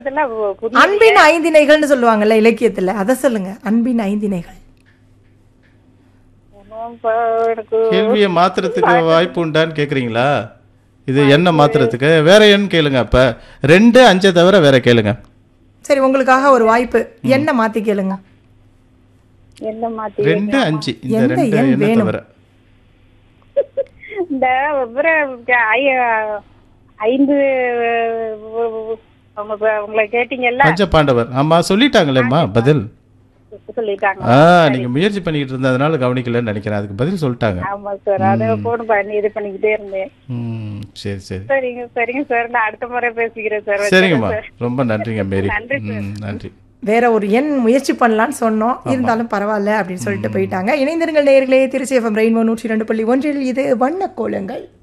இதெல்லாம் பு- புதிய அன்பின் ஐந்திணைகள்னு சொல்லுவாங்கல்ல இலக்கியத்துல அதை சொல்லுங்க அன்பின் ஐந்திணைகள் ஒண்ணும் இப்ப எனக்கு கேள்வியை மாத்துறதுக்கு வாய்ப்பு உண்டான்னு கேக்குறீங்களா இது என்ன மாத்துறதுக்கு வேற எண் கேளுங்க அப்ப ரெண்டு அஞ்சை தவிர வேற கேளுங்க சரி உங்களுக்காக ஒரு வாய்ப்பு என்ன மாத்தி கேளுங்க என்ன மாத்தி ரெண்டு அஞ்சு இந்த எந்த ரெண்டு எண் எண்ணை வேணும்? தவிர இந்த ஒவ்வொரு ஐ- ஐந்து அவங்க இப்ப உங்களை கேட்டீங்கல்ல பஞ்ச பாண்டவர் ஆமா சொல்லிட்டாங்களேம்மா பதில் சொல்லிட்டாங்க ஆ நீங்க முயற்சி பண்ணிக்கிட்டு இருந்ததுனால கவனிக்கலன்னு நினைக்கிறேன் அதுக்கு பதில் சொல்லிட்டாங்க ஆமா சார் அதை போன் பண்ணி இது பண்ணிக்கிட்டே இருந்தேன் ம் சரி சரி சரிங்க சரிங்க சார் நான் அடுத்த முறை பேசிக்கிறேன் சார் சரிங்கம்மா ரொம்ப நன்றிங்க மேரி நன்றி ம் நன்றி வேற ஒரு எண் முயற்சி பண்ணலாம்னு சொன்னோம் இருந்தாலும் பரவாயில்ல அப்படின்னு சொல்லிட்டு போயிட்டாங்க இணைந்திருங்கள் நேயர்களே திருச்சி எஃப்எம் ரெயின்போ நூற்றி ரெண்டு புள்ளி ஒன்றில் இது வண்ண கோலங்கள்